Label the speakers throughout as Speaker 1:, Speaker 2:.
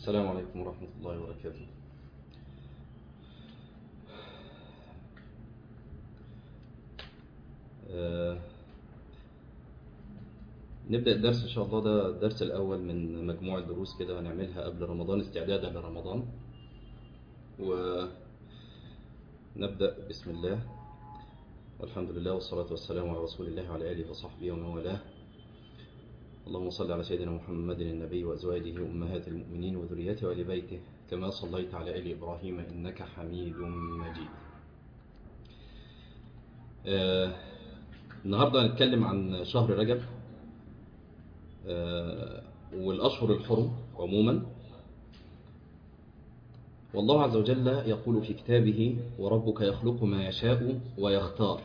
Speaker 1: السلام عليكم ورحمة الله وبركاته آه، نبدأ الدرس إن شاء الله ده الدرس الأول من مجموعة دروس كده هنعملها قبل رمضان استعدادا لرمضان ونبدأ بسم الله والحمد لله والصلاة والسلام على رسول الله وعلى آله وصحبه ومن والاه اللهم صل على سيدنا محمد النبي وأزواجه أمهات المؤمنين وذريته وآل بيته كما صليت على آل إبراهيم إنك حميد مجيد آه النهاردة هنتكلم عن شهر رجب آه والأشهر الحرم عموما والله عز وجل يقول في كتابه وربك يخلق ما يشاء ويختار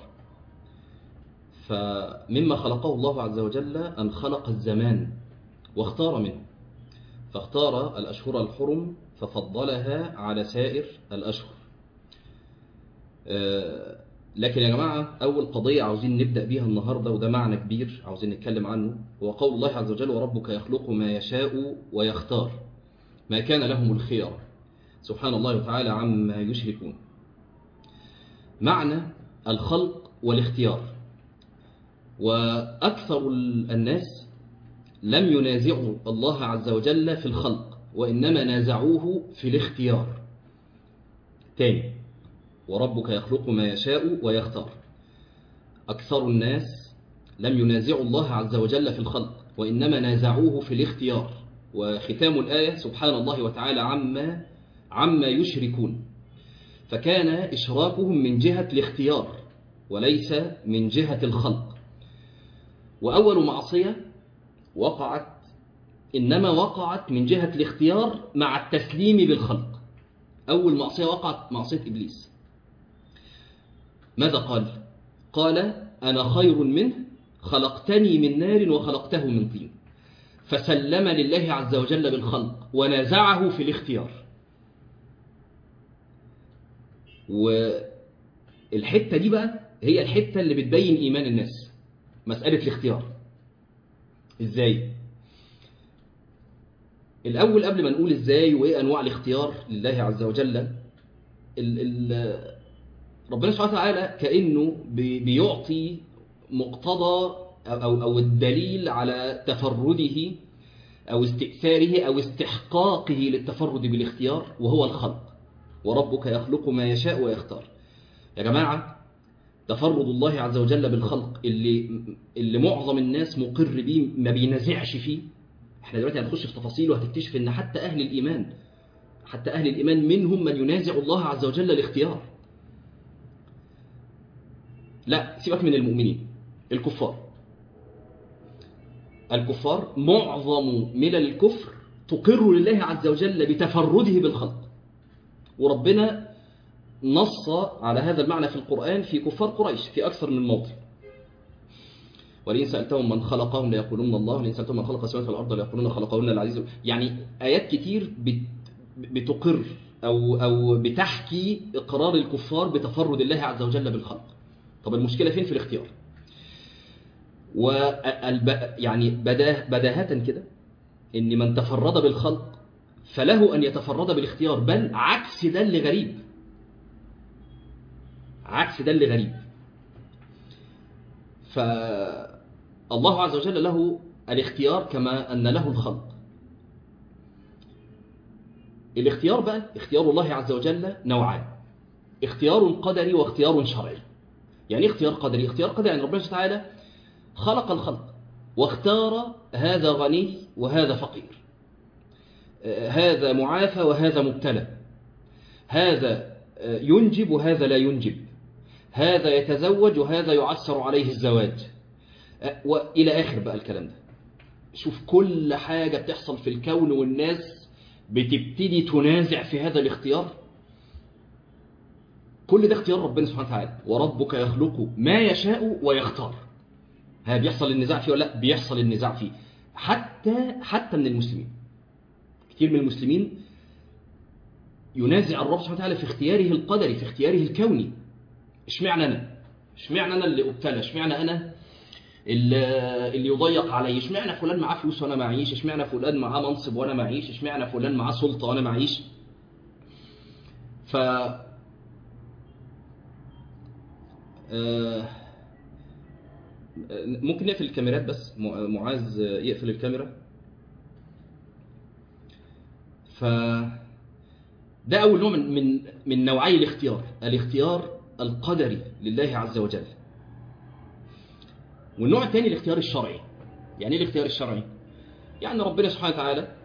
Speaker 1: فمما خلقه الله عز وجل أن خلق الزمان واختار منه فاختار الأشهر الحرم ففضلها على سائر الأشهر لكن يا جماعة أول قضية عاوزين نبدأ بيها النهاردة وده معنى كبير عاوزين نتكلم عنه هو قول الله عز وجل وربك يخلق ما يشاء ويختار ما كان لهم الخيار سبحان الله وتعالى عما يشركون معنى الخلق والاختيار وأكثر الناس لم ينازعوا الله عز وجل في الخلق وإنما نازعوه في الاختيار تاني وربك يخلق ما يشاء ويختار أكثر الناس لم ينازعوا الله عز وجل في الخلق وإنما نازعوه في الاختيار وختام الآية سبحان الله وتعالى عما عما يشركون فكان إشراكهم من جهة الاختيار وليس من جهة الخلق وأول معصية وقعت إنما وقعت من جهة الاختيار مع التسليم بالخلق أول معصية وقعت معصية إبليس ماذا قال؟ قال أنا خير منه خلقتني من نار وخلقته من طين فسلم لله عز وجل بالخلق ونازعه في الاختيار والحتة دي بقى هي الحتة اللي بتبين إيمان الناس مسألة الاختيار إزاي؟ الأول قبل ما نقول إزاي وإيه أنواع الاختيار لله عز وجل ال ال ربنا سبحانه وتعالى كأنه بيعطي مقتضى أو, أو الدليل على تفرده أو استئثاره أو استحقاقه للتفرد بالاختيار وهو الخلق وربك يخلق ما يشاء ويختار يا جماعة تفرد الله عز وجل بالخلق اللي اللي معظم الناس مقر بيه ما بينازعش فيه احنا دلوقتي هنخش في تفاصيل وهتكتشف ان حتى اهل الايمان حتى اهل الايمان منهم من ينازع الله عز وجل الاختيار لا سيبك من المؤمنين الكفار الكفار معظم ملل الكفر تقر لله عز وجل بتفرده بالخلق وربنا نص على هذا المعنى في القرآن في كفار قريش في أكثر من موضع ولئن سألتهم من خلقهم ليقولون الله ولئن سألتهم من خلق السماوات والأرض ليقولون خلقهن العزيز يعني آيات كتير بتقر أو أو بتحكي إقرار الكفار بتفرد الله عز وجل بالخلق طب المشكلة فين في الاختيار والب... يعني بداه بداهة كده إن من تفرد بالخلق فله أن يتفرد بالاختيار بل عكس ده اللي غريب عكس ده اللي غريب فالله عز وجل له الاختيار كما أن له الخلق الاختيار بقى اختيار الله عز وجل نوعان اختيار قدري واختيار شرعي يعني اختيار قدري اختيار قدري يعني ربنا سبحانه وتعالى خلق الخلق واختار هذا غني وهذا فقير هذا معافى وهذا مبتلى هذا ينجب وهذا لا ينجب هذا يتزوج وهذا يعسر عليه الزواج وإلى آخر بقى الكلام ده شوف كل حاجة بتحصل في الكون والناس بتبتدي تنازع في هذا الاختيار كل ده اختيار ربنا سبحانه وتعالى وربك يخلق ما يشاء ويختار ها بيحصل النزاع فيه ولا لا بيحصل النزاع فيه حتى حتى من المسلمين كتير من المسلمين ينازع الرب سبحانه وتعالى في اختياره القدري في اختياره الكوني اشمعنى انا اشمعنى انا اللي ابتلى اشمعنى انا اللي اللي يضيق علي اشمعنى فلان معاه فلوس وانا معيش اشمعنى فلان معاه منصب وانا معيش اشمعنى فلان معاه سلطه وانا معيش ف آه، ممكن نقفل الكاميرات بس مع- معاذ يقفل الكاميرا ف ده اول نوع من من من نوعي الاختيار الاختيار القدري لله عز وجل والنوع الثاني الاختيار الشرعي يعني ايه الاختيار الشرعي يعني ربنا سبحانه وتعالى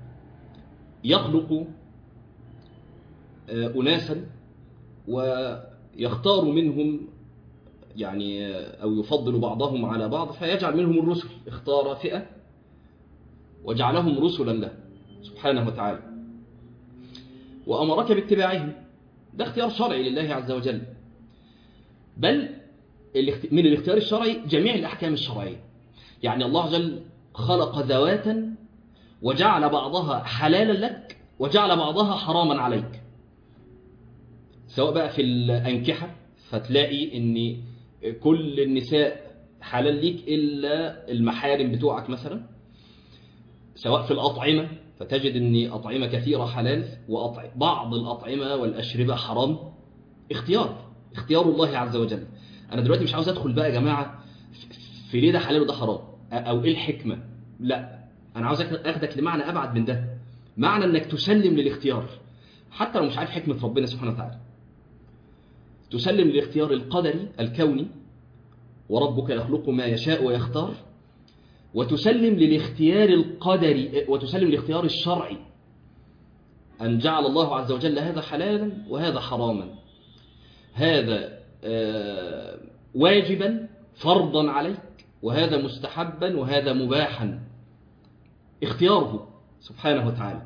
Speaker 1: يخلق آه، اناسا ويختار منهم يعني آه، او يفضل بعضهم على بعض فيجعل منهم الرسل اختار فئه وجعلهم رسلا له سبحانه وتعالى وامرك باتباعهم ده اختيار شرعي لله عز وجل بل الاخت- من الاختيار الشرعي جميع الأحكام الشرعية يعني الله عز وجل خلق ذواتا وجعل بعضها حلالا لك وجعل بعضها حراما عليك سواء بقى في الأنكحة فتلاقي ان كل النساء حلال ليك إلا المحارم بتوعك مثلا سواء في الأطعمة فتجد ان أطعمة كثيرة حلال وبعض الأطعمة والأشربة حرام اختيار اختيار الله عز وجل انا دلوقتي مش عاوز ادخل بقى يا جماعه في ليه ده حلال وده حرام او ايه الحكمه لا انا عاوز اخدك لمعنى ابعد من ده معنى انك تسلم للاختيار حتى لو مش عارف حكمه ربنا سبحانه وتعالى تسلم للاختيار القدري الكوني وربك يخلق ما يشاء ويختار وتسلم للاختيار القدري وتسلم للاختيار الشرعي أن جعل الله عز وجل هذا حلالا وهذا حراما هذا آه، واجبا فرضا عليك وهذا مستحبا وهذا مباحا اختياره سبحانه وتعالى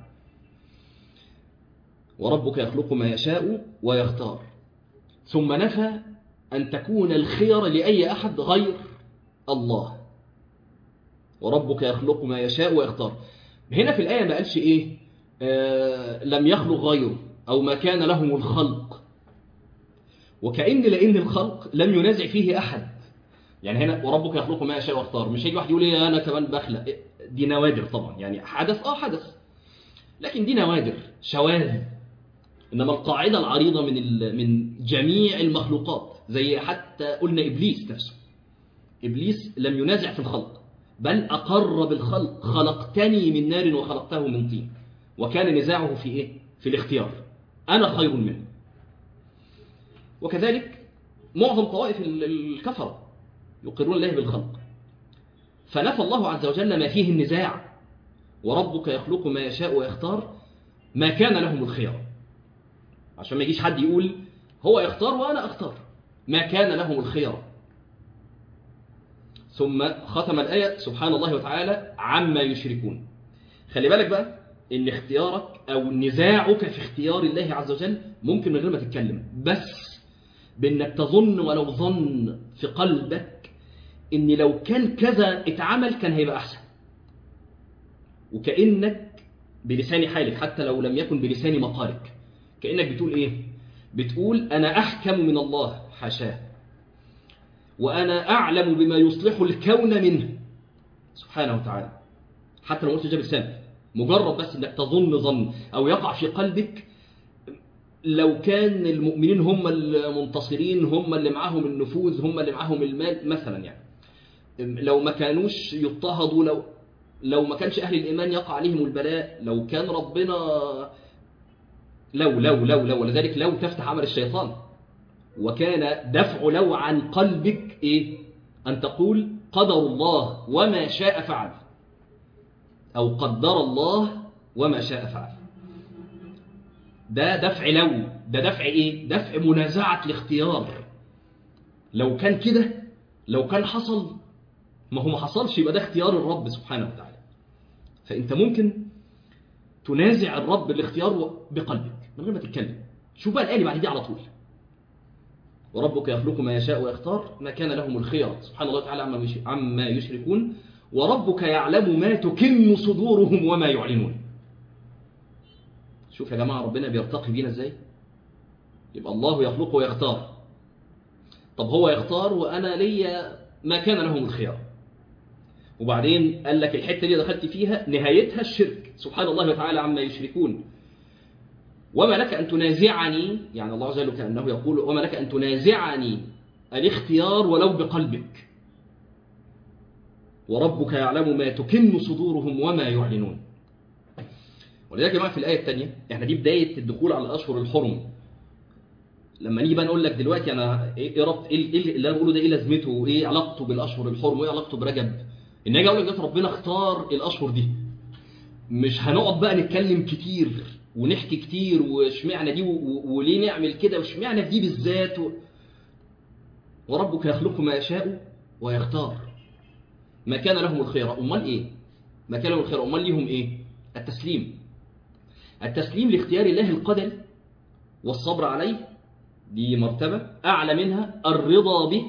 Speaker 1: وربك يخلق ما يشاء ويختار ثم نفى أن تكون الخير لأي أحد غير الله وربك يخلق ما يشاء ويختار هنا في الآية ما قالش إيه آه لم يخلق غيره أو ما كان لهم الخلق وكأن لأن الخلق لم ينازع فيه أحد يعني هنا وربك يخلق ما يشاء ويختار مش هيجي واحد يقول ايه انا كمان بخلق إيه، دي نوادر طبعا يعني حدث اه حدث لكن دي نوادر شواذ انما القاعده العريضه من ال- من جميع المخلوقات زي حتى قلنا ابليس نفسه ابليس لم ينازع في الخلق بل اقر بالخلق خلقتني من نار وخلقته من طين وكان نزاعه في ايه في الاختيار انا خير منه وكذلك معظم طوائف ال- الكفره يقرون الله بالخلق فنفى الله عز وجل ما فيه النزاع وربك يخلق ما يشاء ويختار ما كان لهم الخيار عشان ما يجيش حد يقول هو يختار وانا اختار ما كان لهم الخيار ثم ختم الآية سبحان الله وتعالى عما يشركون خلي بالك بقى ان اختيارك او نزاعك في اختيار الله عز وجل ممكن من غير ما تتكلم بس بانك تظن ولو ظن في قلبك ان لو كان كذا اتعمل كان هيبقى احسن وكانك بلسان حالك حتى لو لم يكن بلسان مقالك كانك بتقول ايه بتقول انا احكم من الله حاشاه وانا اعلم بما يصلح الكون منه سبحانه وتعالى حتى لو قلت ده بلسانك مجرد بس انك تظن ظن او يقع في قلبك لو كان المؤمنين هم المنتصرين هم اللي معاهم النفوذ هم اللي معاهم المال مثلا يعني لو ما كانوش يضطهدوا لو لو ما كانش أهل الإيمان يقع عليهم البلاء لو كان ربنا لو لو لو لو ولذلك لو تفتح عمل الشيطان وكان دفع لو عن قلبك إيه أن تقول قدر الله وما شاء فعل أو قدر الله وما شاء فعل ده دفع لو ده دفع ايه دفع منازعة الاختيار لو كان كده لو كان حصل ما هو ما حصلش يبقى ده اختيار الرب سبحانه وتعالى فانت ممكن تنازع الرب الاختيار بقلبك من غير ما تتكلم شوف بقى الآية اللي بعد دي على طول وربك يخلق ما يشاء ويختار ما كان لهم الخيار سبحان الله تعالى عما يش- عما يشركون وربك يعلم ما تكن صدورهم وما يعلنون شوف يا جماعة ربنا بيرتقي بينا ازاي يبقى الله يخلق ويختار طب هو يختار وأنا ليا ما كان لهم الخيار وبعدين قال لك الحتة دي دخلت فيها نهايتها الشرك سبحان الله وتعالى عما يشركون وما لك أن تنازعني يعني الله عز وجل كأنه يقول وما لك أن تنازعني الاختيار ولو بقلبك وربك يعلم ما تكن صدورهم وما يعلنون ولذلك يا جماعه في الايه الثانيه احنا دي بدايه الدخول على الاشهر الحرم لما نيجي بقى نقول لك دلوقتي انا ايه إيه ربط ايه إيه اللي انا بقوله ده ايه لازمته وايه علاقته بالاشهر الحرم وايه علاقته برجب ان اجي اقول لك دلوقتي ربنا اختار الاشهر دي مش هنقعد بقى نتكلم كتير ونحكي كتير واشمعنى دي و- و- وليه نعمل كده واشمعنى في دي بالذات و... وربك يخلق ما يشاء ويختار ما كان لهم الخير امال ايه ما كان لهم الخير امال ليهم ايه التسليم التسليم لاختيار الله القدر والصبر عليه دي مرتبة أعلى منها الرضا به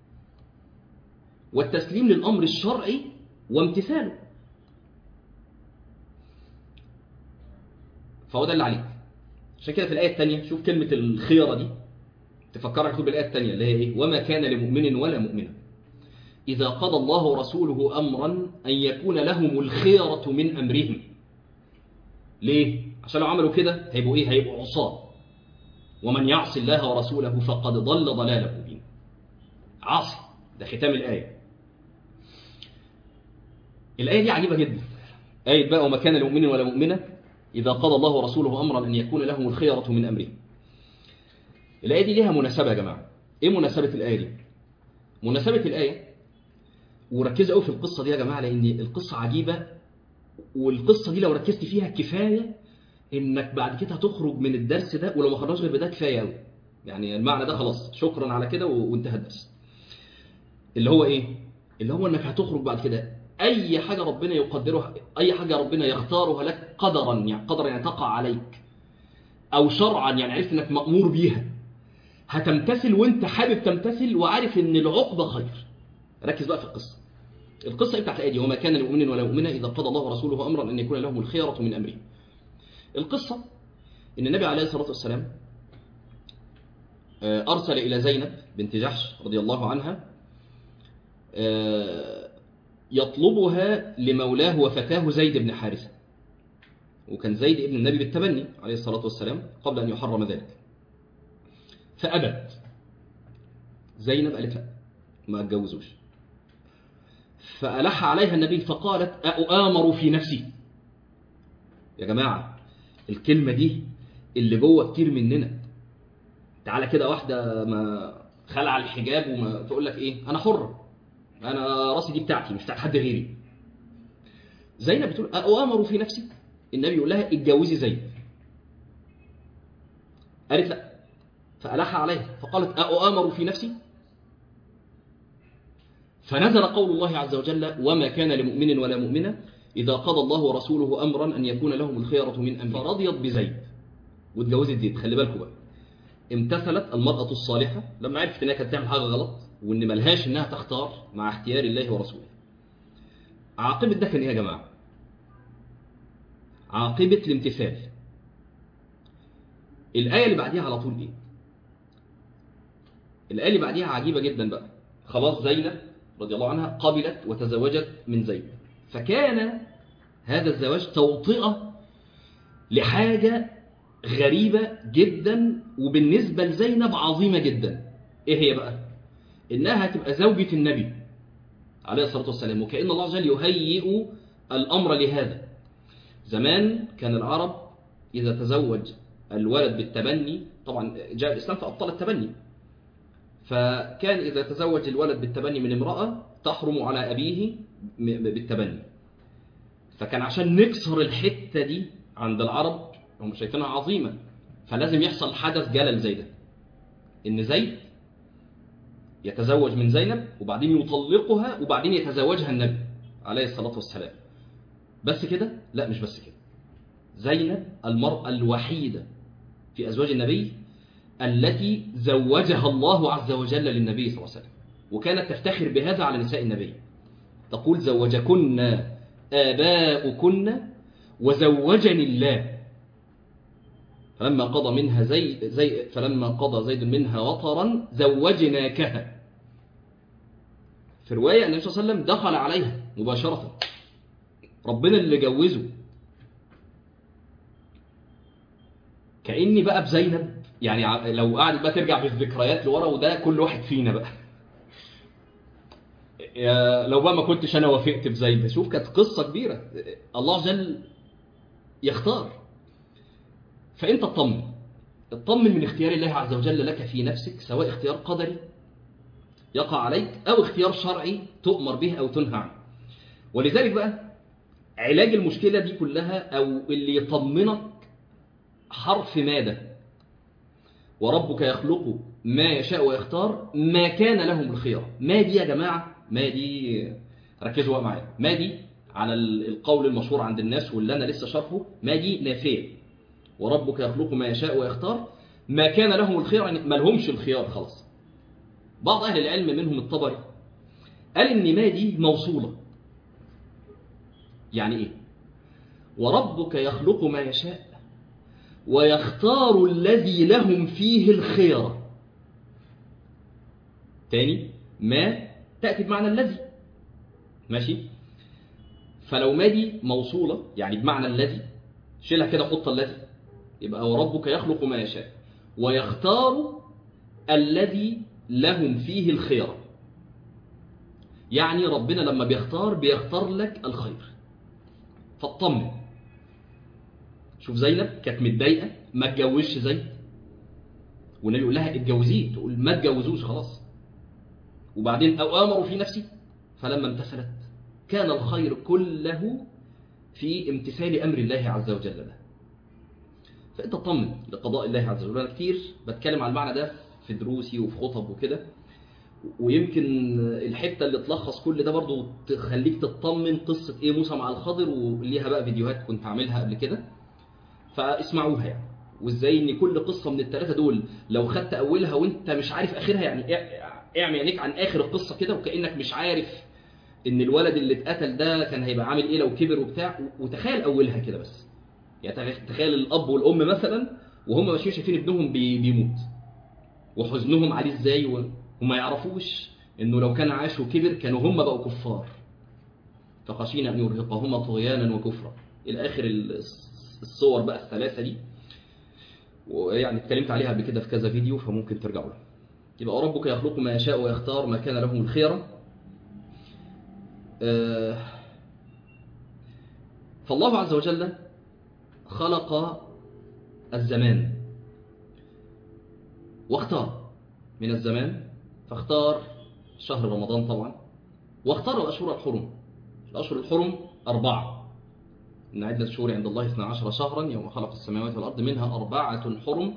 Speaker 1: والتسليم للأمر الشرعي وامتثاله فهو ده اللي عليك عشان كده في الآية الثانية شوف كلمة الخيرة دي تفكرك تقول بالآية الثانية اللي هي إيه وما كان لمؤمن ولا مؤمنة إذا قضى الله ورسوله أمرا أن يكون لهم الخيرة من أمرهم ليه؟ عشان لو عملوا كده هيبقوا إيه؟ هيبقوا عصاة ومن يعص الله ورسوله فقد ضل ضلالا مبينا عاصي ده ختام الآية الآية دي عجيبة جدا آية بقى وما كان لمؤمن ولا مؤمنة إذا قضى الله ورسوله أمرا أن يكون لهم الخيرة من أمرهم الآية دي ليها مناسبة يا جماعة إيه مناسبة الآية دي؟ مناسبة الآية وركزوا قوي في القصة دي يا جماعة لأن القصة عجيبة والقصة دي لو ركزت فيها كفاية إنك بعد كده هتخرج من الدرس ده ولو ما خرجش غير بده كفاية قوي يعني المعنى ده خلاص شكرا على كده و- وانتهى الدرس اللي هو إيه؟ اللي هو إنك هتخرج بعد كده أي حاجة ربنا يقدرها أي حاجة ربنا يختارها لك قدرا يعني قدرا يعني تقع عليك أو شرعا يعني عرفت إنك مأمور بيها هتمتثل وانت حابب تمتثل وعارف ان العقبة خير ركز بقى في القصة القصة بتاعت الآية دي وما كان لمؤمن ولا مؤمنة إذا قضى الله ورسوله أمرا أن يكون لهم الخيرة من أمره القصة إن النبي عليه الصلاة والسلام آه، أرسل إلى زينب بنت جحش رضي الله عنها آه، يطلبها لمولاه وفتاه زيد بن حارثة وكان زيد ابن النبي بالتبني عليه الصلاة والسلام قبل أن يحرم ذلك فأبت زينب قالت لا ما اتجوزوش فألح عليها النبي فقالت أؤامر في نفسي يا جماعة الكلمة دي اللي جوه كتير مننا تعالى كده واحدة ما خلع الحجاب وما تقول لك ايه انا حرة انا راسي دي بتاعتي مش بتاعت حد غيري زينب بتقول أؤامر في نفسي النبي يقول لها اتجوزي زيد قالت لا فألح عليها فقالت أؤامر في نفسي فنزل قول الله عز وجل وما كان لمؤمن ولا مؤمنة إذا قضى الله ورسوله أمرا أن يكون لهم الخيرة من أمره فرضيت بزيد واتجوزت زيد خلي بالكم بقى امتثلت المرأة الصالحة لما عرفت إنها كانت تعمل حاجة غلط وإن ملهاش إنها تختار مع اختيار الله ورسوله عاقبة ده كان إيه يا جماعة؟ عاقبة الامتثال الآية اللي بعديها على طول إيه؟ الآية اللي بعديها عجيبة جدا بقى خلاص زينب رضي الله عنها قبلت وتزوجت من زيد فكان هذا الزواج توطئة لحاجة غريبة جدا وبالنسبة لزينب عظيمة جدا ايه هي بقى انها تبقى زوجة النبي عليه الصلاة والسلام وكأن الله عز وجل يهيئ الأمر لهذا زمان كان العرب إذا تزوج الولد بالتبني طبعا جاء الإسلام فأبطل التبني فكان إذا تزوج الولد بالتبني من امرأة تحرم على أبيه م- بالتبني فكان عشان نكسر الحتة دي عند العرب هم شايفينها عظيمة فلازم يحصل حدث جلل زي ده إن زيد يتزوج من زينب وبعدين يطلقها وبعدين يتزوجها النبي عليه الصلاة والسلام بس كده؟ لا مش بس كده زينب المرأة الوحيدة في أزواج النبي التي زوجها الله عز وجل للنبي صلى الله عليه وسلم وكانت تفتخر بهذا على نساء النبي تقول زوجكن آباؤكن وزوجني الله فلما قضى منها زي زي فلما قضى زيد منها وطرا زوجناكها في رواية النبي صلى الله عليه وسلم دخل عليها مباشرة ربنا اللي جوزه كأني بقى بزينب يعني ع- لو قعدت بقى ترجع بالذكريات لورا وده كل واحد فينا بقى يا- لو بقى ما كنتش انا وافقت بزينب شوف كانت قصة كبيرة الله جل يختار فانت اطمن اطمن من اختيار الله عز وجل لك في نفسك سواء اختيار قدري يقع عليك او اختيار شرعي تؤمر به او تنهى عنه ولذلك بقى علاج المشكلة دي كلها او اللي يطمنك حرف ماذا وربك يخلق ما يشاء ويختار ما كان لهم الخيار ما دي يا جماعة ما دي ركزوا بقى معايا ما دي على ال- القول المشهور عند الناس واللي أنا لسه شرحه ما دي نافية وربك يخلق ما يشاء ويختار ما كان لهم الخيار يعني ما لهمش الخيار خلاص بعض أهل العلم منهم الطبري قال إن ما دي موصولة يعني إيه وربك يخلق ما يشاء ويختار الذي لهم فيه الخيرة تاني ما تأتي بمعنى الذي ماشي فلو ما دي موصولة يعني بمعنى الذي شيلها كده حط الذي يبقى وربك يخلق ما يشاء ويختار الذي لهم فيه الخيرة يعني ربنا لما بيختار بيختار لك الخير فاطمن شوف زينب كانت متضايقه ما اتجوزش زيد والنبي يقول لها اتجوزيه تقول ما اتجوزوش خلاص وبعدين او امروا في نفسي فلما امتثلت كان الخير كله في امتثال امر الله عز وجل له فانت اطمن لقضاء الله عز وجل انا كتير بتكلم على المعنى ده في دروسي وفي خطب وكده ويمكن الحته اللي تلخص كل ده برضو تخليك تطمن قصه ايه موسى مع الخضر وليها بقى فيديوهات كنت عاملها قبل كده فاسمعوها يعني وازاي ان كل قصه من الثلاثه دول لو خدت اولها وانت مش عارف اخرها يعني اعمي عينيك عن اخر القصه كده وكانك مش عارف ان الولد اللي اتقتل ده كان هيبقى عامل ايه لو كبر وبتاع وتخيل اولها كده بس يعني تخيل الاب والام مثلا وهم ماشيين شايفين ابنهم بي- بيموت وحزنهم عليه ازاي و- وما يعرفوش انه لو كان عاش وكبر كانوا هم بقوا كفار فخشينا ان يرهقهما طغيانا وكفرا الى اخر الس- الصور بقى الثلاثه دي ويعني اتكلمت عليها قبل كده في كذا فيديو فممكن ترجعوا له يبقى ربك يخلق ما يشاء ويختار ما كان لهم الخيرة آه، فالله عز وجل خلق الزمان واختار من الزمان فاختار شهر رمضان طبعا واختار الأشهر الحرم الأشهر الحرم أربعة إن عدة الشهور عند الله 12 شهرا يوم خلق السماوات والأرض منها أربعة حرم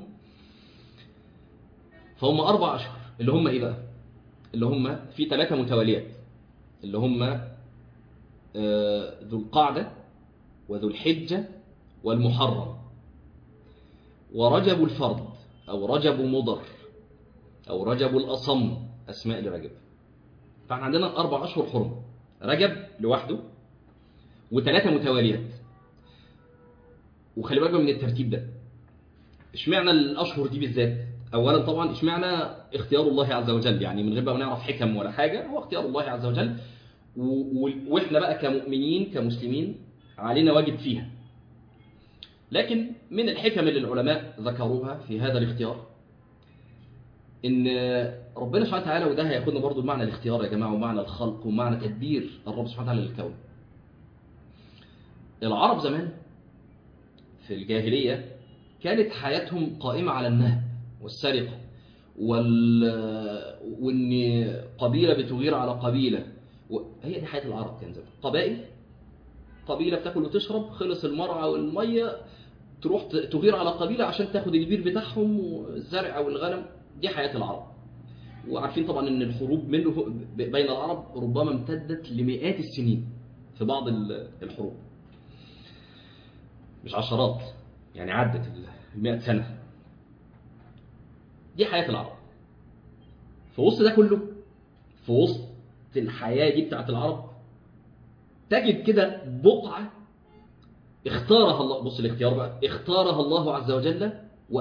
Speaker 1: فهم أربع أشهر اللي هم إيه بقى؟ اللي هم في ثلاثة متواليات اللي هم آه، ذو القعدة وذو الحجة والمحرم ورجب الفرد أو رجب مضر أو رجب الأصم أسماء لرجب فاحنا عندنا أربع أشهر حرم رجب لوحده وثلاثة متواليات وخلي بالك من الترتيب ده اشمعنى الاشهر دي بالذات اولا طبعا اشمعنى اختيار الله عز وجل يعني من غير بقى ما نعرف حكم ولا حاجه هو اختيار الله عز وجل و- و- واحنا بقى كمؤمنين كمسلمين علينا واجب فيها لكن من الحكم اللي العلماء ذكروها في هذا الاختيار ان ربنا سبحانه وتعالى وده هياخدنا برضو بمعنى الاختيار يا جماعه ومعنى الخلق ومعنى تدبير الرب سبحانه وتعالى للكون العرب زمان في الجاهلية كانت حياتهم قائمة على النهب والسرقة وال... وإن قبيلة بتغير على قبيلة و... هي دي حياة العرب كان زمان قبائل قبيلة بتاكل وتشرب خلص المرعى والمية تروح ت- تغير على قبيلة عشان تاخد البير بتاعهم والزرع والغنم دي حياة العرب وعارفين طبعا ان الحروب منه ب- بين العرب ربما امتدت لمئات السنين في بعض ال- الحروب مش عشرات يعني عدت المئة سنة دي حياة العرب في وسط ده كله في وسط الحياة دي بتاعت العرب تجد كده بقعة اختارها الله بص الاختيار بقى اختارها الله عز وجل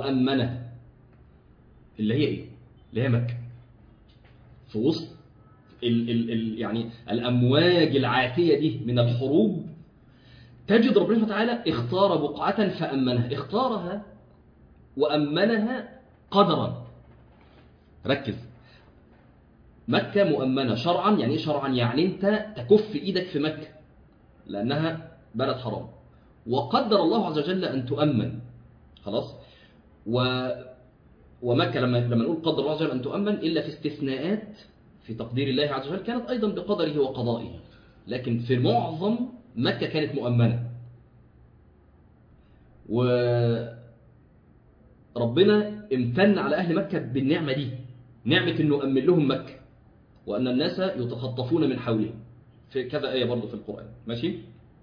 Speaker 1: وأمنها اللي هي ايه؟ اللي هي مكة في وسط ال ال ال يعني الأمواج العاتية دي من الحروب تجد ربنا سبحانه وتعالى اختار بقعة فأمنها اختارها وأمنها قدرا ركز مكة مؤمنة شرعا يعني ايه شرعا يعني انت تكف ايدك في مكة لأنها بلد حرام وقدر الله عز وجل أن تؤمن خلاص و ومكة لما لما نقول قدر الله عز وجل أن تؤمن إلا في استثناءات في تقدير الله عز وجل كانت أيضا بقدره وقضائه لكن في معظم مكة كانت مؤمنة وربنا امتن على أهل مكة بالنعمة دي نعمة أنه أمن لهم مكة وأن الناس يتخطفون من حولهم في كذا آية برضو في القرآن ماشي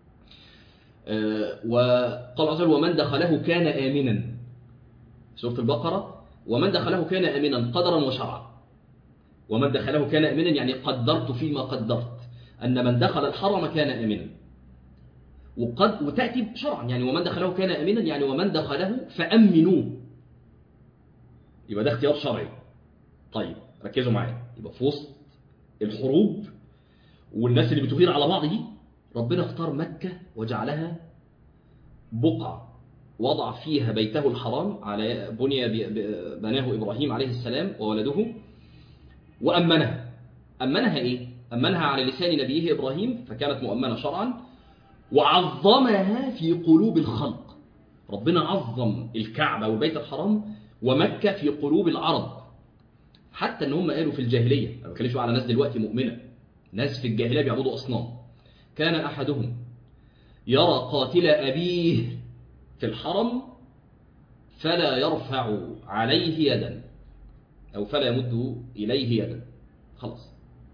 Speaker 1: آه وقال عز وجل ومن دخله كان آمنا سورة البقرة ومن دخله كان آمنا قدرا وشرعا ومن دخله كان آمنا يعني قدرت فيما قدرت أن من دخل الحرم كان آمنا وقد وتأتي شرعا يعني ومن دخله كان آمنا يعني ومن دخله فأمنوه يبقى ده اختيار شرعي طيب ركزوا معايا يبقى في وسط الحروب والناس اللي بتغير على بعض دي ربنا اختار مكة وجعلها بقعة وضع فيها بيته الحرام على بني بناه إبراهيم عليه السلام وولده وأمنها أمنها إيه؟ أمنها على لسان نبيه إبراهيم فكانت مؤمنة شرعا وعظمها في قلوب الخلق ربنا عظم الكعبة والبيت الحرام ومكة في قلوب العرب حتى ان هم قالوا في الجاهلية أنا بتكلمش على ناس دلوقتي مؤمنة ناس في الجاهلية بيعبدوا أصنام كان أحدهم يرى قاتل أبيه في الحرم فلا يرفع عليه يدا أو فلا يمد إليه يدا خلاص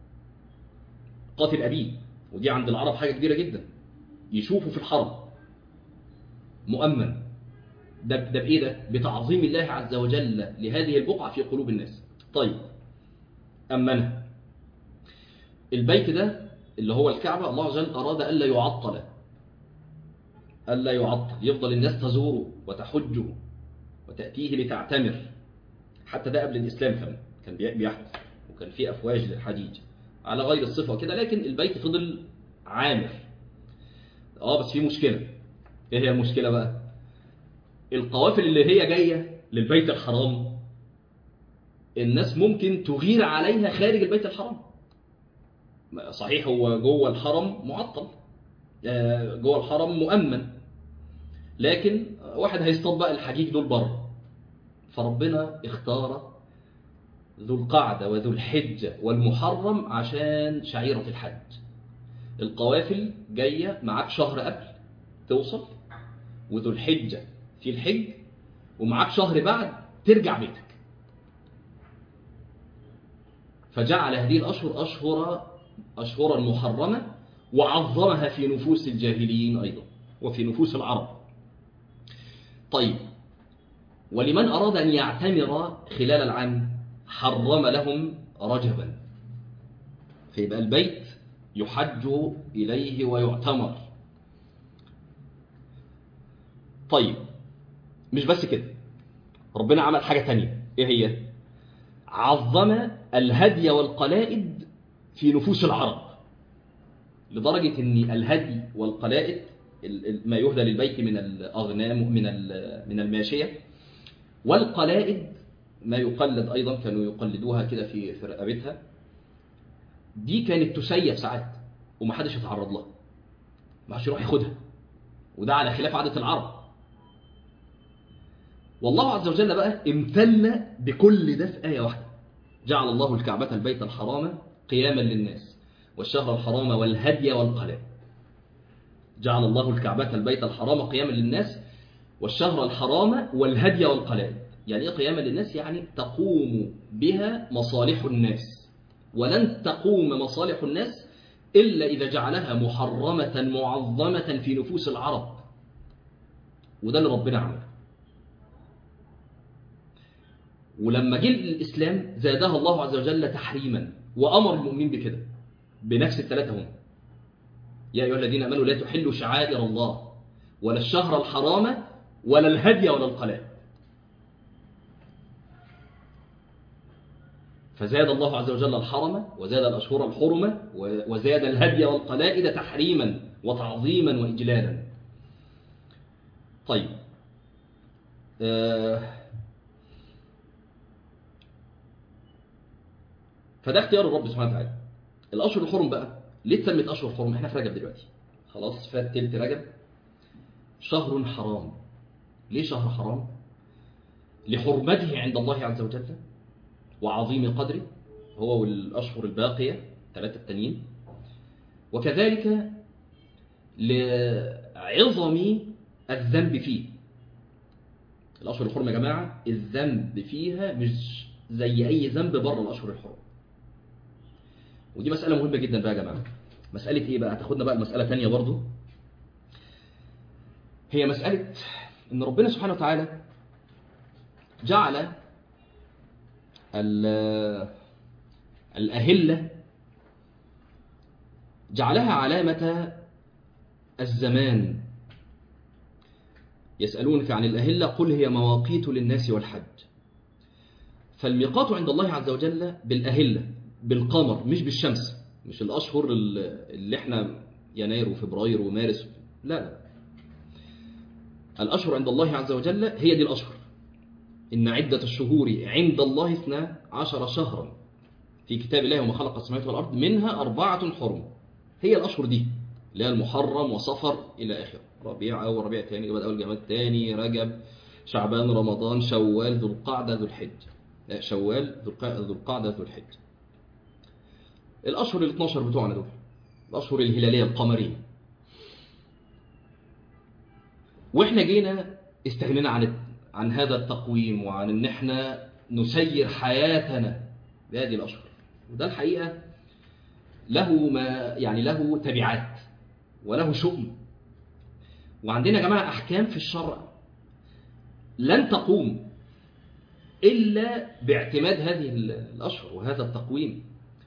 Speaker 1: قاتل أبيه ودي عند العرب حاجة كبيرة جدا يشوفوا في الحرم مؤمن ده, ده بإيه ده؟ بتعظيم الله عز وجل لهذه البقعة في قلوب الناس طيب أمنها البيت ده اللي هو الكعبة الله عز وجل أراد ألا يعطل ألا يعطل يفضل الناس تزوره وتحجه وتأتيه لتعتمر حتى ده قبل الإسلام كمان كان بيحدث وكان في أفواج للحديد على غير الصفة كده لكن البيت فضل عامر اه بس في مشكلة ايه هي المشكلة بقى القوافل اللي هي جاية للبيت الحرام الناس ممكن تغير عليها خارج البيت الحرام صحيح هو جوه الحرم معطل جوه الحرم مؤمن لكن واحد هيصطاد بقى الحجيج دول بره فربنا اختار ذو القعدة وذو الحجة والمحرم عشان شعيرة الحج القوافل جاية معاك شهر قبل توصل وذو الحجة في الحج ومعاك شهر بعد ترجع بيتك فجعل هذه الأشهر أشهر أشهرا محرمة وعظمها في نفوس الجاهليين أيضا وفي نفوس العرب طيب ولمن أراد أن يعتمر خلال العام حرم لهم رجبا فيبقى البيت يحج إليه ويعتمر طيب مش بس كده ربنا عمل حاجة تانية ايه هي عظم الهدي والقلائد في نفوس العرب لدرجة ان الهدي والقلائد ما يهدى للبيت من الأغنام من من الماشية والقلائد ما يقلد أيضا كانوا يقلدوها كده في في رقبتها دي كانت تسيب ساعات ومحدش يتعرض لها ما حدش يروح ياخدها وده على خلاف عادة العرب والله عز وجل بقى امتن بكل ده في آية واحدة جعل الله الكعبة البيت الحرام قياما للناس والشهر الحرام والهدي والقلائد جعل الله الكعبة البيت الحرام قياما للناس والشهر الحرام والهدي والقلائد يعني ايه قياما للناس يعني تقوم بها مصالح الناس ولن تقوم مصالح الناس إلا إذا جعلها محرمة معظمة في نفوس العرب وده اللي ربنا عمله ولما جه الإسلام زادها الله عز وجل تحريما وأمر المؤمنين بكده بنفس الثلاثة هم يا أيها الذين أمنوا لا تحلوا شعائر الله ولا الشهر الحرام ولا الهدي ولا القلائد فزاد الله عز وجل الحرم وزاد الأشهر الحرمة وزاد الهدي والقلائد تحريما وتعظيما وإجلالا طيب آه فده اختيار الرب سبحانه وتعالى الأشهر الحرم بقى ليه اتسمت أشهر حرم احنا في رجب دلوقتي خلاص فات تلت رجب شهر حرام ليه شهر حرام لحرمته عند الله عز وجل وعظيم قدره هو والأشهر الباقية ثلاثة التانيين وكذلك لعظم الذنب فيه الأشهر الحرم يا جماعة الذنب فيها مش زي أي ذنب بره الأشهر الحرم ودي مسألة مهمة جدا بقى يا جماعة مسألة إيه بقى هتاخدنا بقى المسألة تانية برضو هي مسألة إن ربنا سبحانه وتعالى جعل الأهلة جعلها علامة الزمان يسألونك عن الأهلة قل هي مواقيت للناس والحج فالميقات عند الله عز وجل بالأهلة بالقمر مش بالشمس مش الأشهر اللي احنا يناير وفبراير ومارس لا لا الأشهر عند الله عز وجل هي دي الأشهر إن عدة الشهور عند الله اثنا عشر شهرا في كتاب الله وما خلق السماوات والأرض منها أربعة حرم هي الأشهر دي اللي هي المحرم وصفر إلى آخر ربيع أول ربيع ثاني جماد أول جماد ثاني رجب شعبان رمضان شوال ذو القعدة ذو الحج لا شوال ذو القعدة ذو الحج الأشهر ال 12 بتوعنا دول الأشهر الهلالية القمرية وإحنا جينا استغنينا عن عن هذا التقويم وعن ان احنا نسير حياتنا بهذه الاشهر وده الحقيقه له ما يعني له تبعات وله شؤم وعندنا يا جماعه احكام في الشرع لن تقوم الا باعتماد هذه الاشهر وهذا التقويم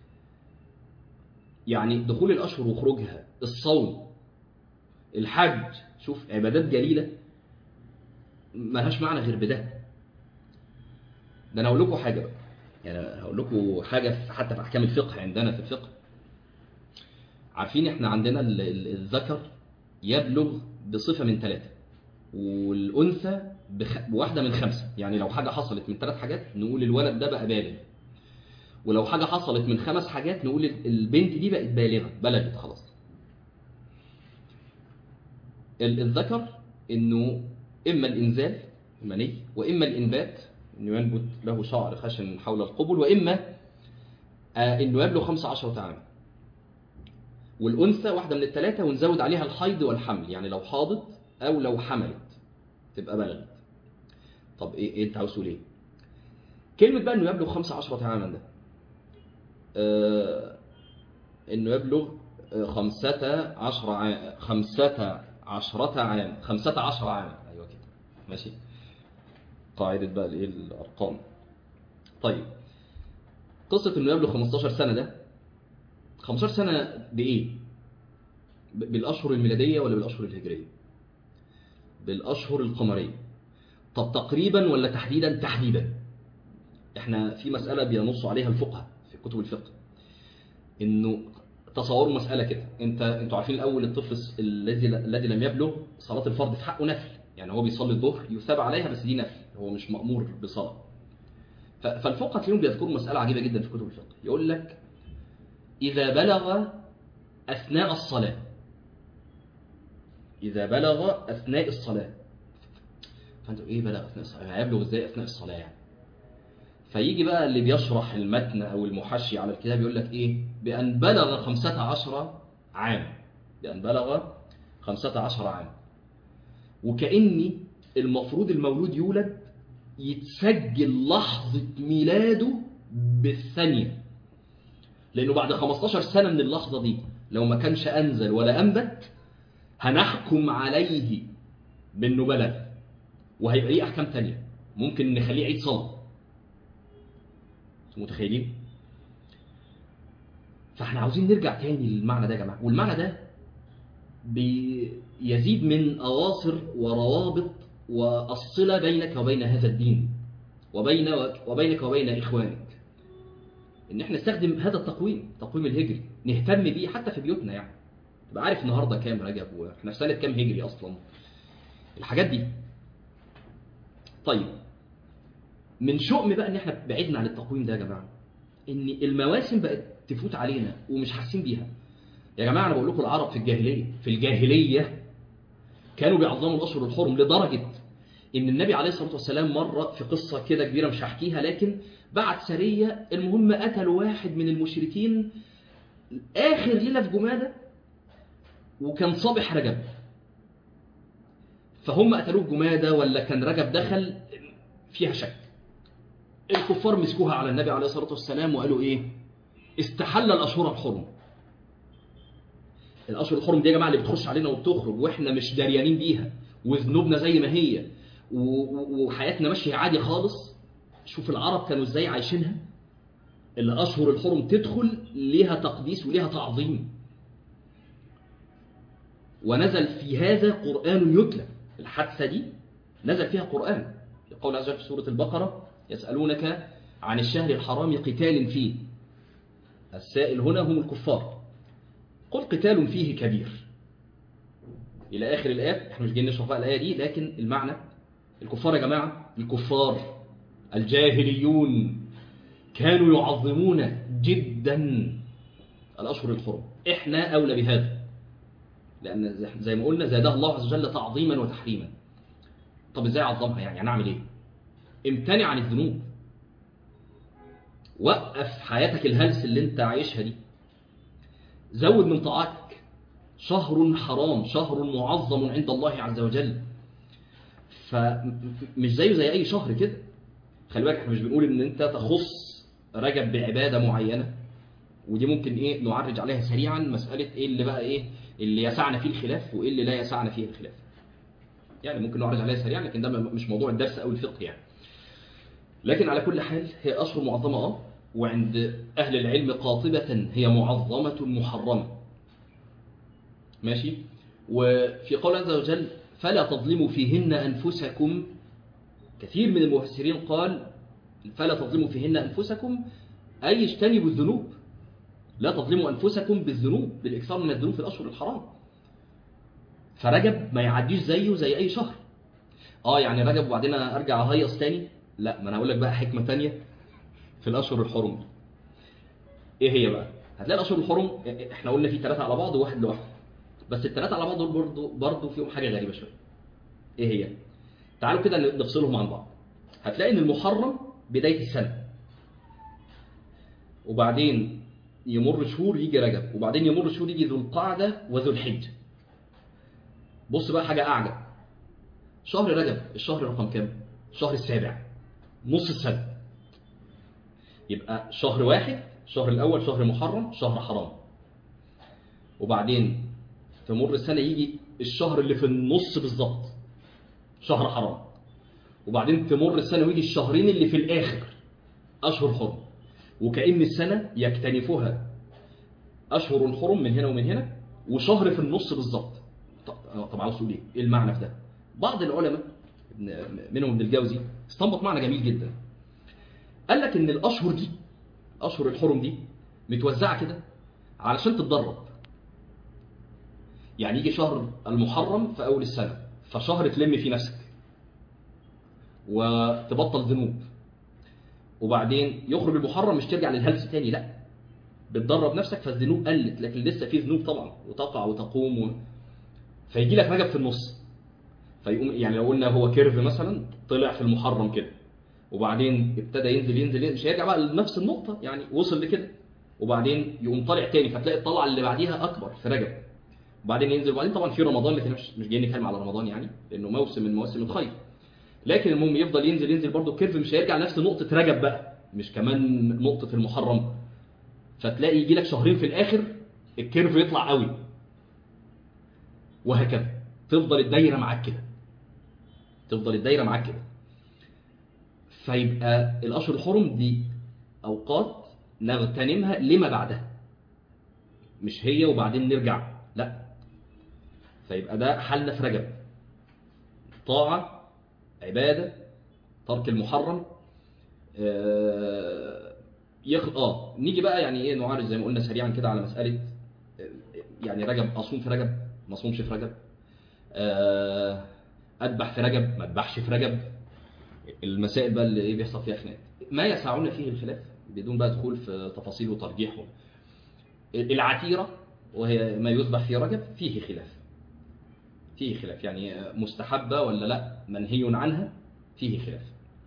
Speaker 1: يعني دخول الاشهر وخروجها الصوم الحج شوف عبادات جليله ملهاش معنى غير بده ده انا اقول لكم حاجه بقى يعني هقول لكم حاجه في حتى في احكام الفقه عندنا في الفقه عارفين احنا عندنا الذكر يبلغ بصفه من ثلاثه والانثى بواحده من خمسه يعني لو حاجه حصلت من ثلاث حاجات نقول الولد ده بقى بالغ ولو حاجه حصلت من خمس حاجات نقول البنت دي بقت بالغه بلغت خلاص الذكر انه إما الإنزال المني وإما الإنبات أنه ينبت له شعر خشن حول القبل وإما أنه يبلغ 15 عاما والأنثى واحدة من الثلاثة ونزود عليها الحيض والحمل يعني لو حاضت أو لو حملت تبقى بلغت طب إيه, إيه أنت عاوز تقول إيه؟ كلمة بقى أنه يبلغ 15 عاما ده آه أنه يبلغ خمسة عشر عام خمسة عشرة عام خمسة عشر عام أيوة كده ماشي قاعدة بقى الإيه الأرقام طيب قصة إنه يبلغ 15 سنة ده 15 سنة بإيه؟ بالأشهر الميلادية ولا بالأشهر الهجرية؟ بالأشهر القمرية طب تقريبا ولا تحديدا؟ تحديدا احنا في مسألة بينص عليها الفقهاء في كتب الفقه انه تصوروا مسألة كده انت انتوا عارفين الاول الطفل الذي الذي لم يبلغ صلاة الفرض في حقه نفل يعني هو بيصلي الظهر يثاب عليها بس دي نفل هو مش مأمور بصلاة فالفقهاء تلاقيهم بيذكروا مسألة عجيبة جدا في كتب الفقه يقول لك إذا بلغ أثناء الصلاة إذا بلغ أثناء الصلاة فأنتوا إيه بلغ أثناء الصلاة؟ هيبلغ إزاي أثناء الصلاة يعني؟ فيجي بقى اللي بيشرح المتن أو المحشي على الكتاب يقول لك إيه بأن بلغ خمسة عشر عام بأن بلغ خمسة عشر عام وكأني المفروض المولود يولد يتسجل لحظة ميلاده بالثانية لأنه بعد 15 سنة من اللحظة دي لو ما كانش أنزل ولا أنبت هنحكم عليه بأنه بلغ وهيبقى ليه أحكام تانية ممكن نخليه عيد صلاة متخيلين؟ فاحنا عاوزين نرجع تاني للمعنى ده يا جماعة والمعنى ده بيزيد من أواصر وروابط والصلة بينك وبين هذا الدين وبين وبينك وبين إخوانك ان احنا نستخدم هذا التقويم التقويم الهجري نهتم بيه حتى في بيوتنا يعني تبقى عارف النهارده كام رجب واحنا في سنه كام هجري اصلا الحاجات دي طيب من شؤم بقى ان احنا بعدنا عن التقويم ده يا جماعه ان المواسم بقت تفوت علينا ومش حاسين بيها يا جماعه انا بقول لكم العرب في الجاهليه في الجاهليه كانوا بيعظموا الاشهر الحرم لدرجه ان النبي عليه الصلاه والسلام مره في قصه كده كبيره مش هحكيها لكن بعت سريه المهم قتلوا واحد من المشركين اخر ليله في جماده وكان صابح رجب فهم قتلوه جماده ولا كان رجب دخل فيها شك الكفار مسكوها على النبي عليه الصلاه والسلام وقالوا ايه استحل الاشهر الحرم الاشهر الحرم دي يا جماعه اللي بتخش علينا وبتخرج واحنا مش دريانين بيها وذنوبنا زي ما هي وحياتنا ماشيه عادي خالص شوف العرب كانوا ازاي عايشينها الاشهر الحرم تدخل ليها تقديس وليها تعظيم ونزل في هذا قرآن يتلى الحادثة دي نزل فيها قرآن يقول عز وجل في سورة البقرة يسألونك عن الشهر الحرام قتال فيه السائل هنا هم الكفار قل قتال فيه كبير إلى آخر الآية احنا مش جايين نشرح بقى الآية دي لكن المعنى الكفار يا جماعة الكفار الجاهليون كانوا يعظمون جدا الأشهر الحرم احنا أولى بهذا لأن زي ما قلنا زادها الله عز وجل تعظيما وتحريما طب ازاي اعظمها يعني هنعمل ايه امتنع عن الذنوب وقف حياتك الهلس اللي انت عايشها دي زود من طاعتك شهر حرام شهر معظم عند الله عز وجل فمش زيه زي اي شهر كده خلي بالك احنا مش بنقول ان انت تخص رجب بعباده معينه ودي ممكن ايه نعرج عليها سريعا مساله ايه اللي بقى ايه اللي يسعنا فيه الخلاف وايه اللي لا يسعنا فيه الخلاف يعني ممكن نعرج عليها سريعا لكن ده مش موضوع الدرس او الفقه يعني لكن على كل حال هي اشهر معظمه اه وعند اهل العلم قاطبه هي معظمه محرمه ماشي وفي قول عز وجل فلا تظلموا فيهن انفسكم كثير من المفسرين قال فلا تظلموا فيهن انفسكم اي اجتنبوا الذنوب لا تظلموا أنفسكم بالذنوب بالإكثار من الذنوب في الأشهر الحرام فرجب ما يعديش زيه زي أي شهر آه يعني رجب وبعدين أرجع أهيص تاني لا ما أنا هقول لك بقى حكمة تانية في الأشهر الحرم دي إيه هي بقى هتلاقي الأشهر الحرم إحنا قلنا في ثلاثة على بعض وواحد لوحده بس الثلاثة على بعض دول برضه برضه فيهم حاجة غريبة شوية إيه هي تعالوا كده نفصلهم عن بعض هتلاقي إن المحرم بداية السنة وبعدين يمر شهور يجي رجب وبعدين يمر شهور يجي ذو القعدة وذو الحجة بص بقى حاجة أعجب شهر رجب الشهر رقم كام الشهر السابع نص السنة يبقى شهر واحد الشهر الأول شهر محرم شهر حرام وبعدين تمر السنة يجي الشهر اللي في النص بالظبط شهر حرام وبعدين تمر السنة ويجي الشهرين اللي في الآخر أشهر حرم وكأن السنة يكتنفها أشهر حرم من هنا ومن هنا وشهر في النص بالظبط طب عاوز تقول ايه المعنى في ده بعض العلماء منهم ابن الجوزي استنبط معنى جميل جدا قال لك ان الاشهر دي اشهر الحرم دي متوزعه كده علشان تتدرب يعني يجي شهر المحرم في اول السنه فشهر تلم فيه نفسك وتبطل ذنوب وبعدين يخرج المحرم مش ترجع للهلس تاني لا بتدرب نفسك فالذنوب قلت لكن لسه في ذنوب طبعا وتقع وتقوم و... فيجي لك رجب في النص فيقوم يعني لو قلنا هو كيرف مثلا طلع في المحرم كده وبعدين ابتدى ينزل ينزل, ينزل مش هيرجع بقى لنفس النقطة يعني وصل لكده وبعدين يقوم طالع تاني فتلاقي الطلعة اللي بعديها أكبر في رجب وبعدين ينزل وبعدين طبعا في رمضان لكن مش مش جايين نتكلم على رمضان يعني لأنه موسم من مواسم الخير لكن المهم يفضل ينزل ينزل برضه الكيرف مش هيرجع لنفس نقطة رجب بقى مش كمان نقطة المحرم فتلاقي يجي لك شهرين في الآخر الكيرف يطلع قوي وهكذا تفضل الدايرة معاك كده تفضل الدايرة معاك كده فيبقى الأشهر الحرم دي أوقات نغتنمها لما بعدها مش هي وبعدين نرجع لا فيبقى ده حل في رجب طاعة عبادة ترك المحرم يخ... اه نيجي بقى يعني ايه نعالج زي ما قلنا سريعا كده على مساله آه، يعني رجب اصوم في رجب ما اصومش في رجب آه، اذبح في رجب ما اذبحش في رجب المسائل بقى اللي ايه بيحصل فيها خناق ما يسعنا فيه الخلاف بدون بقى دخول في تفاصيل وترجيح العتيره وهي ما يذبح في رجب فيه خلاف فيه خلاف يعني مستحبه ولا لا منهي عنها فيه خلاف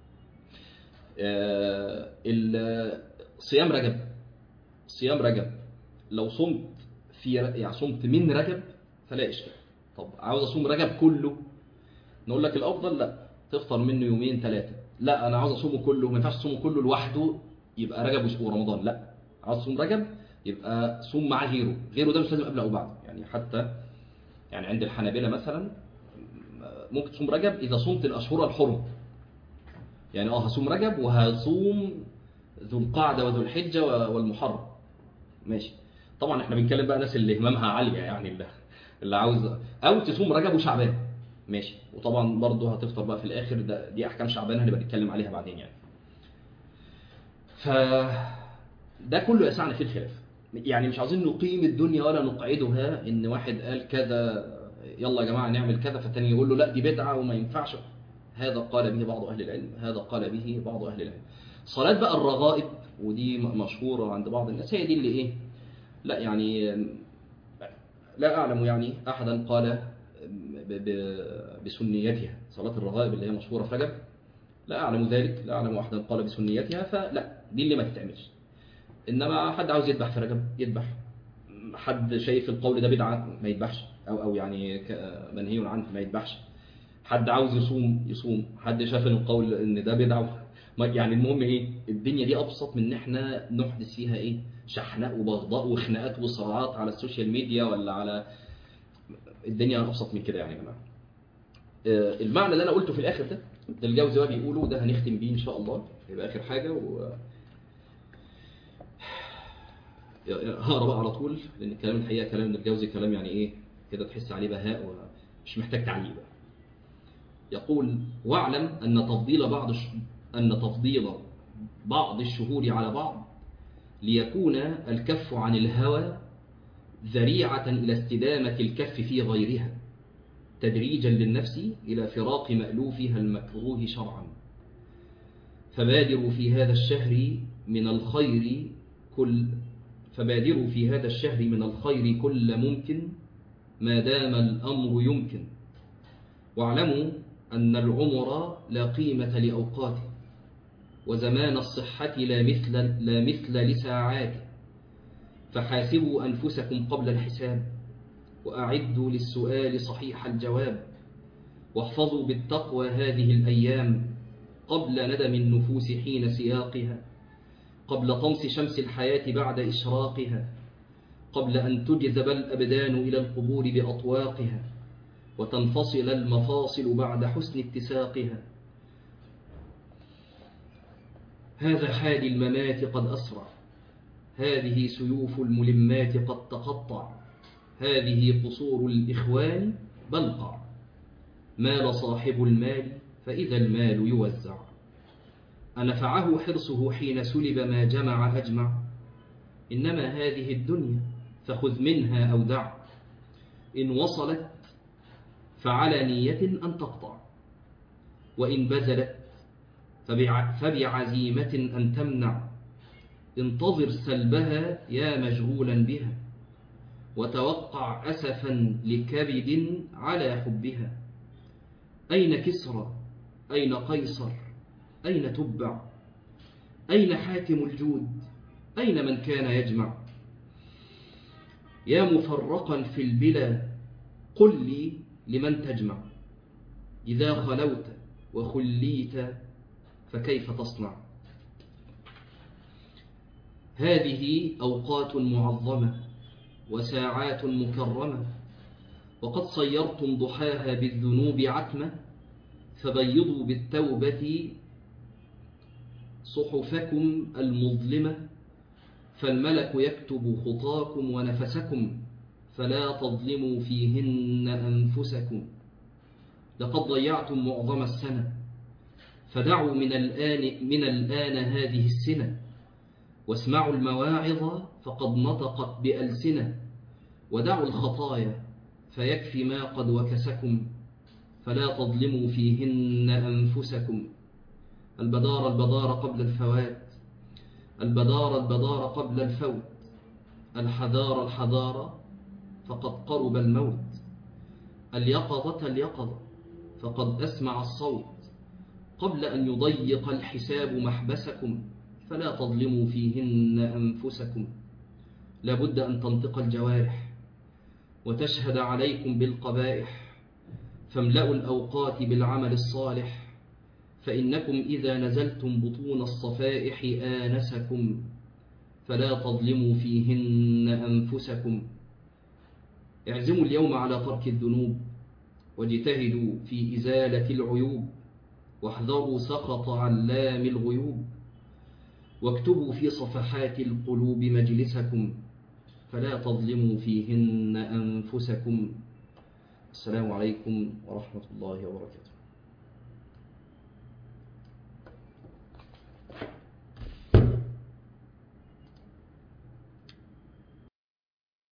Speaker 1: آه، ال- صيام رجب صيام رجب لو صمت في يعني صمت من رجب فلا اشكال طب عاوز اصوم رجب كله نقول لك الافضل لا تفطر منه يومين ثلاثه لا انا عاوز اصومه كله ما ينفعش تصومه كله لوحده يبقى رجب وش- ورمضان لا عاوز تصوم رجب يبقى صوم مع غيره غيره ده مش لازم قبل او بعد يعني حتى يعني عند الحنابلة مثلا ممكن تصوم رجب اذا صمت الاشهر الحرم يعني اه هصوم رجب وهصوم ذو القعده وذو الحجه والمحرم ماشي طبعا احنا بنتكلم بقى ناس اللي هممها عاليه يعني اللي, اللي عاوز او تصوم رجب وشعبان ماشي وطبعا برضه هتفطر بقى في الاخر ده دي احكام شعبان هنبقى نتكلم عليها بعدين يعني ف ده كله يسعنا فيه الخلاف يعني مش عاوزين نقيم الدنيا ولا نقعدها ان واحد قال كذا يلا يا جماعه نعمل كذا فالتاني يقول له لا دي بدعه وما ينفعش هذا قال به بعض اهل العلم هذا قال به بعض اهل العلم صلاه بقى الرغائب ودي م- مشهوره عند بعض الناس هي دي اللي ايه لا يعني لا اعلم يعني احدا قال ب- ب- بسنيتها صلاه الرغائب اللي هي مشهوره في رجب لا اعلم ذلك لا اعلم احدا قال بسنيتها فلا دي اللي ما تتعملش انما حد عاوز يذبح في رجب يذبح حد شايف القول ده بدعه ما يذبحش او او يعني ك- منهي عنه ما يذبحش حد عاوز يصوم يصوم حد شاف ان القول ان ده بدعه ما- يعني المهم ايه الدنيا دي ابسط من ان احنا نحدث فيها ايه شحناء وبغضاء وخناقات وصراعات على السوشيال ميديا ولا على الدنيا ابسط من كده يعني يا جماعه آه، المعنى اللي انا قلته في الاخر ده ده الجوزي بقى بيقوله وده هنختم بيه ان شاء الله يبقى اخر حاجه و هقرا بقى على طول لان الكلام الحقيقه كلام ابن الجوزي كلام يعني ايه كده تحس عليه بهاء ومش محتاج تعليق بقى يقول واعلم ان تفضيل بعض الش... ان تفضيل بعض الشهور على بعض ليكون الكف عن الهوى ذريعة إلى استدامة الكف في غيرها تدريجا للنفس إلى فراق مألوفها المكروه شرعا فبادروا في هذا الشهر من الخير كل فبادروا في هذا الشهر من الخير كل ممكن ما دام الأمر يمكن واعلموا أن العمر لا قيمة لأوقاته وزمان الصحة لا مثل, لا مثل لساعاته فحاسبوا أنفسكم قبل الحساب وأعدوا للسؤال صحيح الجواب واحفظوا بالتقوى هذه الأيام قبل ندم النفوس حين سياقها قبل طمس شمس الحياة بعد إشراقها قبل أن تجذب الأبدان إلى القبور بأطواقها وتنفصل المفاصل بعد حسن اتساقها هذا حال الممات قد أسرع هذه سيوف الملمات قد تقطع هذه قصور الإخوان بلقع مال صاحب المال فإذا المال يوزع أنفعه حرصه حين سلب ما جمع أجمع إنما هذه الدنيا فخذ منها أو دع إن وصلت فعلى نية أن تقطع وإن بذلت فبع فبعزيمة أن تمنع انتظر سلبها يا مشغولا بها وتوقع أسفا لكبد على حبها أين كسرى أين قيصر أين تبع أين حاتم الجود أين من كان يجمع يا مفرقا في البلا قل لي لمن تجمع إذا خلوت وخليت فكيف تصنع هذه أوقات معظمة وساعات مكرمة وقد صيرتم ضحاها بالذنوب عتمة فبيضوا بالتوبة صحفكم المظلمة فالملك يكتب خطاكم ونفسكم فلا تظلموا فيهن أنفسكم لقد ضيعتم معظم السنة فدعوا من الآن, من الآن هذه السنة واسمعوا المواعظ فقد نطقت بألسنة ودعوا الخطايا فيكفي ما قد وكسكم فلا تظلموا فيهن أنفسكم البدار البدار قبل الفوات البدار البدار قبل الفوت الحذار الحذار فقد قرب الموت اليقظة اليقظة فقد أسمع الصوت قبل أن يضيق الحساب محبسكم فلا تظلموا فيهن أنفسكم لابد أن تنطق الجوارح وتشهد عليكم بالقبائح فاملأوا الأوقات بالعمل الصالح فإنكم إذا نزلتم بطون الصفائح آنسكم فلا تظلموا فيهن أنفسكم اعزموا اليوم على ترك الذنوب واجتهدوا في إزالة العيوب واحذروا سخط علام الغيوب واكتبوا في صفحات القلوب مجلسكم فلا تظلموا فيهن أنفسكم السلام عليكم ورحمة الله وبركاته